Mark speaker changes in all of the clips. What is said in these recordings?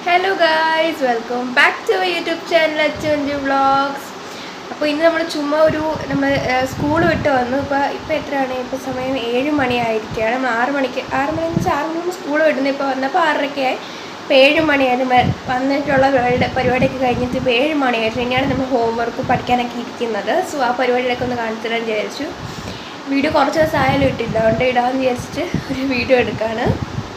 Speaker 1: hello guys welcome back to YouTube channel Achunju vlogs അപ്പോൾ ഇന്ന് നമ്മൾ ചുമ്മാ ഒരു നമ്മൾ സ്കൂൾ വിട്ട് വന്നു ഇപ്പോൾ ഇപ്പോൾ എത്രയാണ് ഇപ്പോൾ സമയം ഏഴ് മണിയായിരിക്കുകയാണ് നമ്മൾ ആറ് മണിക്ക് ആറ് മണി എന്ന് വെച്ചാൽ ആറ് മണി സ്കൂൾ വിടുന്നു ഇപ്പോൾ വന്നപ്പോൾ ആറരയ്ക്കായി ഇപ്പോൾ ഏഴ് മണിയായിരുന്നു വ- വന്നിട്ടുള്ള പരിപാടി പരിപാടിയൊക്കെ കഴിഞ്ഞിട്ട് ഇപ്പോൾ ഏഴ് മണിയായിരുന്നു ഇനിയാണ് നമ്മൾ ഹോംവർക്ക് പഠിക്കാനൊക്കെ ഇരിക്കുന്നത് സോ ആ പരിപാടിയിലൊക്കെ ഒന്ന് കാണിച്ചു തരാൻ വിചാരിച്ചു വീഡിയോ കുറച്ച് ദിവസം ആയാലും ഇട്ടില്ല അതുകൊണ്ട് ഇടാമെന്ന് വിചാരിച്ചിട്ട് ഒരു വീഡിയോ എടുക്കുകയാണ്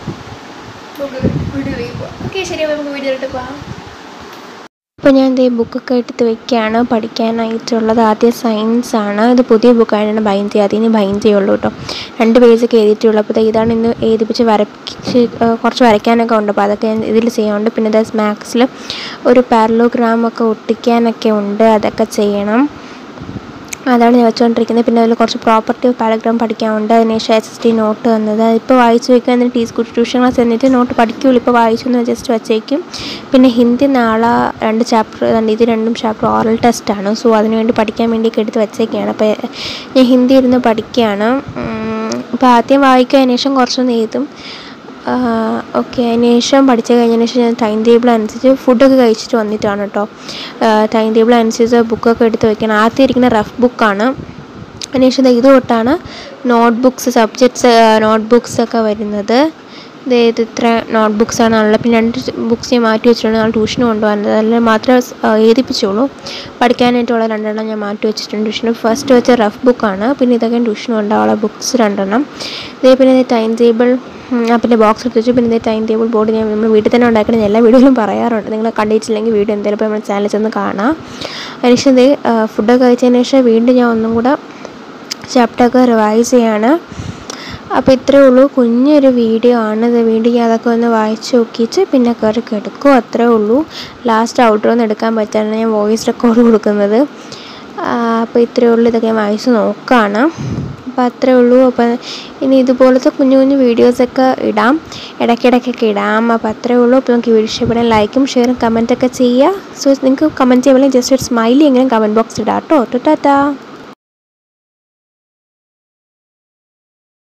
Speaker 1: ഓക്കെ ശരി അപ്പോൾ നമുക്ക് വീഡിയോ ഇട്ട് പോകാം
Speaker 2: അപ്പോൾ ഞാൻ ഇതേ ബുക്കൊക്കെ എടുത്ത് വെക്കുകയാണ് പഠിക്കാനായിട്ടുള്ളത് ആദ്യം സയൻസ് ആണ് ഇത് പുതിയ ബുക്കാണ് ബൈൻഡ് അതിന് ബൈൻഡ് ചെയ്യുള്ളൂ കേട്ടോ രണ്ട് പേജൊക്കെ എഴുതിയിട്ടുള്ളൂ അപ്പോൾ ദേ ഇതാണ് ഇന്ന് എഴുതിപ്പിച്ച് വരപ്പിച്ച് ഏഹ് കുറച്ച് വരയ്ക്കാനൊക്കെ ഉണ്ട് അപ്പോൾ അതൊക്കെ ഞാൻ ഇതിൽ ചെയ്യാനുണ്ട് പിന്നെ ഇത് മാത്സിൽ ഒരു പാരലോഗ്രാം ഒക്കെ ഒട്ടിക്കാനൊക്കെ ഉണ്ട് അതൊക്കെ ചെയ്യണം അതാണ് ഞാൻ വെച്ചുകൊണ്ടിരിക്കുന്നത് പിന്നെ അതിൽ കുറച്ച് പ്രോപ്പർട്ടി ഓഫ് പാരഗ്രാം പഠിക്കാനുണ്ട് അതിനുശേഷം എസ് എസ് ടി നോട്ട് വന്നത് ഇപ്പോൾ വായിച്ചു വെക്കുക എന്നിട്ട് ടീ സ്കൂൾ ട്യൂഷൻ ക്ലാസ് എന്നിട്ട് നോട്ട് പഠിക്കുള്ളൂ ഇപ്പോൾ വായിച്ചു എന്ന് ജസ്റ്റ് വച്ചേക്കും പിന്നെ ഹിന്ദി നാളെ രണ്ട് ചാപ്റ്റർ ഇത് രണ്ടും ചാപ്റ്റർ ഓറൽ ടെസ്റ്റാണ് സോ അതിനുവേണ്ടി പഠിക്കാൻ വേണ്ടിയൊക്കെ എടുത്ത് വെച്ചേക്കാണ് അപ്പോൾ ഞാൻ ഹിന്ദി ഇരുന്ന് പഠിക്കുകയാണ് അപ്പോൾ ആദ്യം വായിക്കുക അതിന് ശേഷം കുറച്ചൊന്ന് എഴുതും ഓക്കെ അതിന് ശേഷം പഠിച്ചു കഴിഞ്ഞതിന് ശേഷം ഞാൻ ടൈം ടേബിൾ അനുസരിച്ച് ഫുഡൊക്കെ കഴിച്ചിട്ട് വന്നിട്ടാണ് കേട്ടോ ടൈം ടേബിൾ അനുസരിച്ച് ബുക്കൊക്കെ എടുത്ത് വെക്കണം ആദ്യം ഇരിക്കുന്ന റഫ് ബുക്കാണ് അതിനുശേഷം ദേ ഇത് തൊട്ടാണ് note books subjects note books ഒക്കെ വരുന്നത് ഇത് ഇത് ഇത്ര നോട്ട് ബുക്സ് ആണ് ഉള്ളത് പിന്നെ രണ്ട് ബുക്സ് ഞാൻ മാറ്റി വെച്ചിട്ടുണ്ട് നാളെ ട്യൂഷന് കൊണ്ടുപോകുന്നത് അതിൽ മാത്രമേ സ്- ആ, എഴുതിപ്പിച്ചുള്ളൂ പഠിക്കാനായിട്ടുള്ള രണ്ടെണ്ണം ഞാൻ മാറ്റി വെച്ചിട്ടുണ്ട് ട്യൂഷന് ഫസ്റ്റ് വെച്ച റഫ് ബുക്കാണ് പിന്നെ ഇതൊക്കെ ട്യൂഷന് കൊണ്ടുപോകാനുള്ള ബുക്സ് രണ്ടെണ്ണം ഇതേ പിന്നെ ടൈം ടേബിൾ പിന്നെ ബോക്സ് എടുത്ത് വെച്ചു പിന്നെ ടൈം ടേബിൾ ബോർഡ് ഞാൻ നമ്മൾ വീട്ടിൽ തന്നെ ഉണ്ടാക്കണം എല്ലാ വീഡിയോയിലും പറയാറുണ്ട് നിങ്ങൾ കണ്ടിട്ടില്ലെങ്കിൽ വീഡിയോ എന്തായാലും ഇപ്പോൾ നമ്മുടെ ചാനലിൽ ചെന്ന് കാണാം അതിനുശേഷം ഇത് ഫുഡൊക്കെ കഴിച്ചതിന് ശേഷം വീണ്ടും ഞാൻ ഒന്നും കൂടെ ചാപ്റ്ററൊക്കെ റിവൈസ് ചെയ്യാണ് അപ്പോൾ ഇത്രയേ ഉള്ളൂ കുഞ്ഞൊരു വീഡിയോ ആണ് ഇത് വീണ്ടും ഞാൻ അതൊക്കെ ഒന്ന് വായിച്ച് നോക്കിയിട്ട് പിന്നെ കയറി കിടക്കും അത്രേ ഉള്ളൂ ലാസ്റ്റ് ഔട്ടറൊന്നും എടുക്കാൻ പറ്റാണ് ഞാൻ വോയിസ് റെക്കോർഡ് കൊടുക്കുന്നത് ആ, അപ്പോൾ ഇത്രയേ ഉള്ളൂ ഇതൊക്കെ ഞാൻ വായിച്ച് നോക്കുകയാണ് അപ്പോൾ അത്രേ ഉള്ളൂ അപ്പോൾ ഇനി ഇതുപോലത്തെ കുഞ്ഞു കുഞ്ഞു വീഡിയോസൊക്കെ ഇടാം ഇടയ്ക്കിടയ്ക്കൊക്കെ ഇടാം അപ്പോൾ അത്രേ ഉള്ളൂ അപ്പോൾ നമുക്ക് വീഡിയോ ഇഷ്ടപ്പെടാൻ ലൈക്കും ഷെയറും കമൻറ്റൊക്കെ ചെയ്യുക സോ നിങ്ങൾക്ക് കമൻറ്റ് ചെയ്യുമ്പോൾ ജസ്റ്റ് ഒരു സ്മൈലി എങ്കിലും കമൻറ്റ് ബോക്സ് ഇടാം കേട്ടോ ടാറ്റാ